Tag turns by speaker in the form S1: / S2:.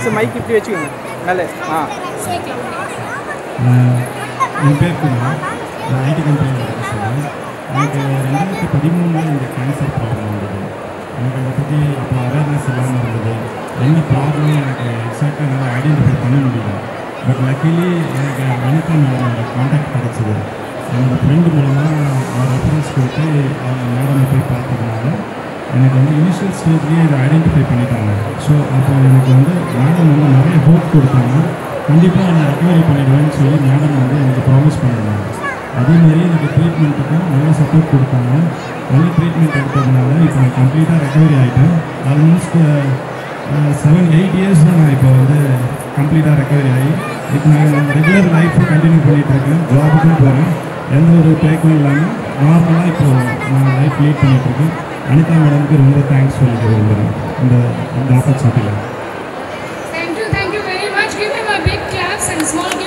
S1: Please mic இப்படி வச்சுக்கோங்க நல்ல ஆ
S2: ஆஹ் என் பேர் குமார் நான் ஐடி கம்பெனியில் ஒர்க் செய்கிறேன் எனக்கு ரெண்டாயிரத்தி பதிமூணில் இந்த கேன்சர் ப்ராப்ளம் வந்தது எனக்கு அதை பற்றி அப்போ அவேர்னஸ் இல்லாமல் இருந்தது என்ன ப்ராப்ளம் எனக்கு எக்ஸாக்டாக என்னால் ஐடென்டிஃபை பண்ண முடியல பட் லக்கிலி எனக்கு வனிதா மேடமோட காண்டாக்ட் கிடச்சிது என்னோடய ஃப்ரெண்டு மூலமாக அவர் ரெஃபரன்ஸ் கொடுத்து அவங்க மேடமை போய் பார்த்ததுனால எனக்கு வந்து இனிஷியல் ஸ்டேஜ்லேயே இதை ஐடென்டிஃபை பண்ணிட்டாங்க ஸோ அப்போ எனக்கு வந்து மேடம் வந்து நிறைய ஹோப் கொடுத்தாங்க கண்டிப்பாக நான் ரெக்கவரி பண்ணிடுவேன்னு சொல்லி மேடம் வந்து எனக்கு ப்ராமிஸ் பண்ணியிருந்தாங்க அதேமாரி எனக்கு ட்ரீட்மெண்ட்டுக்கும் நல்ல சப்போர்ட் கொடுத்தாங்க நல்ல ட்ரீட்மெண்ட் எடுத்ததுனால இப்போ நான் கம்ப்ளீட்டாக ரெக்கவரி ஆகிட்டேன் ஆல்மோஸ்ட் செவன் எயிட் இயர்ஸ் தான் நான் இப்போ வந்து கம்ப்ளீட்டாக ரெக்கவரி ஆகி இப்போ நான் ரெகுலர் லைஃப்பை கண்டினியூ பண்ணிகிட்டு இருக்கேன் ஜாபுக்கும் போகிறேன் எந்த ஒரு பிரேக்கும் இல்லாமல் நார்மலாக இப்போ நான் லைஃப் லீட் பண்ணிட்டு இருக்கேன் அனிதா மேடம்க்கு ரொம்ப தேங்க்ஸ் சொல்லிக்க விரும்புகிறேன் இந்த இந்த ஆப்பர்ச்சுனிட்டியில்
S3: Thank you, thank you very much. Give him a big claps and small gift.